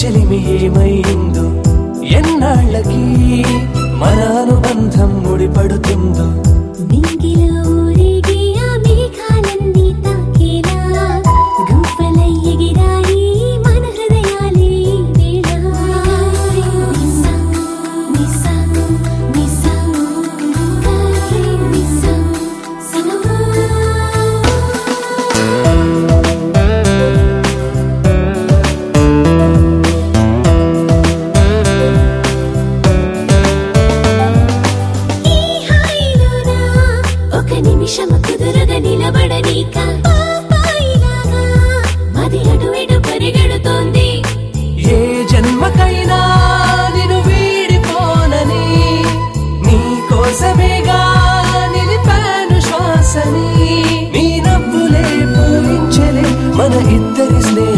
చెలిమి ఏమైందో ఎన్నాళ్ళకి మన అనుబంధం ముడిపడుతుందో మింగిలో ఊరేగి ఆ మేఘాలన్నీ తాకేలా గువ్వలై ఎగిరాయి మన హృదయాలే ఈ వేళ నిసా నిసా నిసా కర్రీ నిసా సనమా ఈ హాయిలోనా ఒక నిమిషం కుదురుగా నిలబడనీక పాపాయిలాగా మది అటు ఇటు పరిగెడుతోంది ఏ జన్మకైనా నిన్ను వీడిపోనని నీ కోసమేగా నిలిపాను శ్వాసని నీ నవ్వులే పూరించలే మన ఇద్దరి స్నేహ